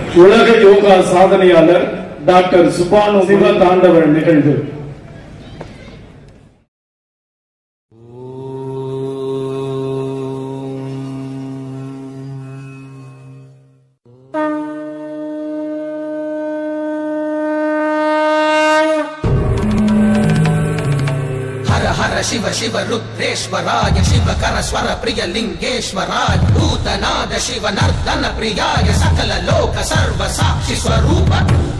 உலக யோகா சாதனையாளர் டாக்டர் சுபானு சிவ தாண்டவர் நிகழ்வு हर हर शिव शिव रुद्रेश्वराय शिव कर स्वर प्रिय लिंगेश्वराय भूतनाद शिव नर्दन प्रियाय सकल लोक सर्व साक्षि स्वरूप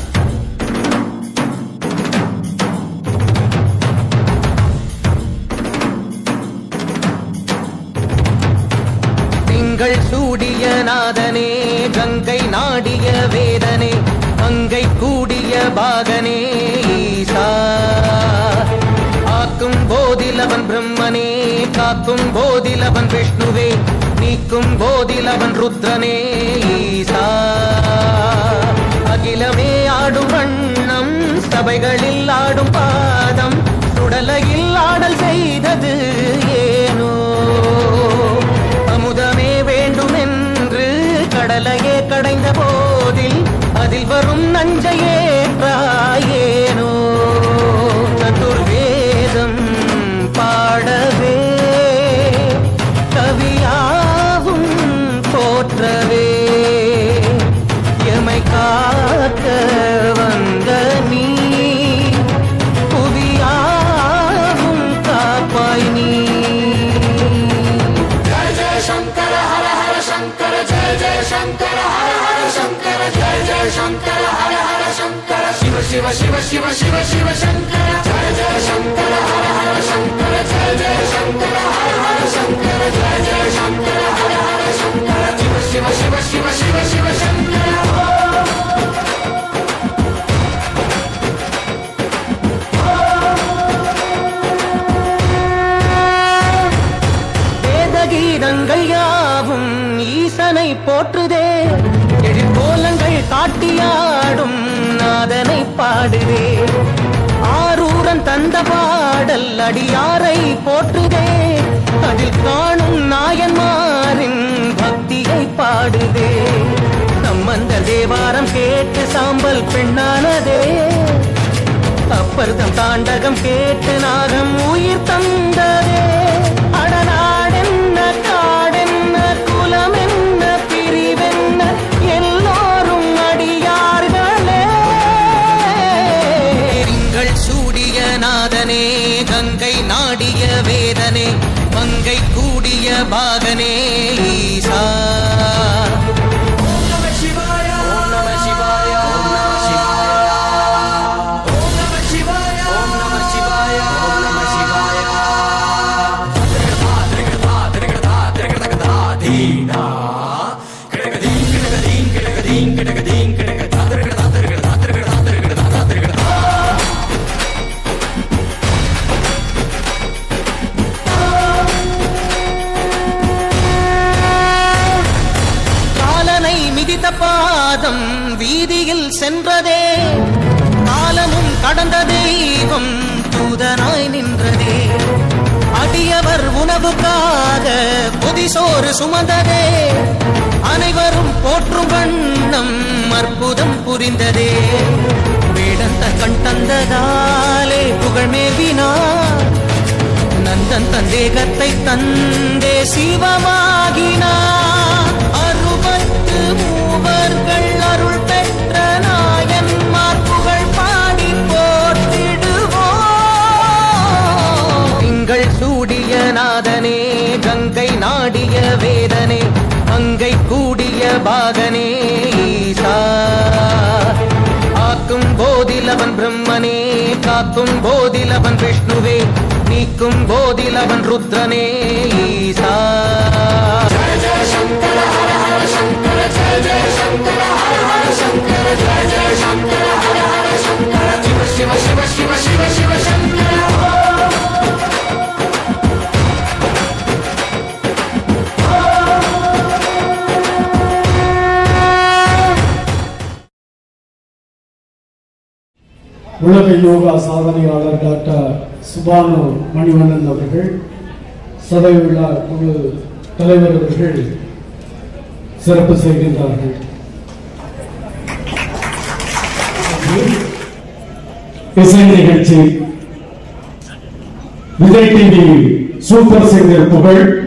திங்கள் சூடிய நாதனே கங்கை நாடிய வேதனே அங்கை கூடிய பாகனே ஈசா ஆக்கும் போதில் அவன் பிரம்மனே காக்கும் போதில் அவன் விஷ்ணுவே நீக்கும் போதில் அவன் ருத்ரனே ஈசா அகிலமே ஆடும் வண்ணம் சபைகளில் ஆடும் பாதம் சுடலையில் ஆடல் செய்தது ஏனோ அமுதமே வேண்டும் என்று கடலையே கடைந்த போதில் அதில் வரும் நஞ்சையே ஏனோ சதுர்வேதம் பாடவே கவியாவும் போற்றவே எமை காக்க வந்த நீ புவியாவும் காப்பாய் நீ வேதகீதங்கள் யாவும் ஈசனை போற்றுதே எழிற்கோலங்கள் காட்டியாடும் நாதனை பாடுதே ஆரூரன் தந்த பாடல் அடியாரை போற்றுதே அதில் காணும் நாயன்மாரின் பக்தியை பாடுதே சம்பந்த தேவாரம் கேட்டு சாம்பல் பெண்ணானதே அப்பர்தம் தாண்டகம் கேட்டு நாகம் உயிர் தந்ததே அடநாடென்ன காடென்ன குலமென்ன பிரிவென்ன எல்லோரும் அடியார்களே திங்கள் சூடிய நாதனே கங்கை நாடிய வேதனே மங்கை கூடிய பாகனே ஈசா ஓம் நம சிவாய ஓம் நம சிவாய ஓம் நம சிவாய ஓம் நம சிவாய ஓம் நம சிவாய காலனை மிதித்த பாதம் வீதியில் சென்றதே காலமும் கடந்த தெய்வம் தூதனாய் நின்றதே அடியவர் உணவுக்காக புதிசோறு சுமந்ததே அனைவரும் போற்றும் வண்ணம் அற்புதம் புரிந்ததே வேடந்த கண் தந்ததாலே புகழ் மேவினார் நந்தன் தந்தேகத்தை தந்தே சிவமாகினார் அறுபத்து மூவர்கள் அருள் பெற்ற நாயன்மார் புகழ் பாடி போற்றிடுவோம் திங்கள் சூடிய நாதனே கங்கை நாடிய வேதனே அங்கை கூடிய பாகனே ஈசா ஆக்கும் போதில் அவன் பிரம்மனே காக்கும் போதில் அவன் விஷ்ணுவே நீக்கும் போதில் அவன் ருத்ரனே ஈசா உலக யோகா சாதனையாளர் டாக்டர் சுபானு மணிவண்ணன் அவர்கள் சபை விழா குழு தலைவர் அவர்கள் சிறப்பு செய்கின்றார்கள் இசை நிகழ்ச்சி விஜய் டிவி சூப்பர் சிங்கர் புகழ்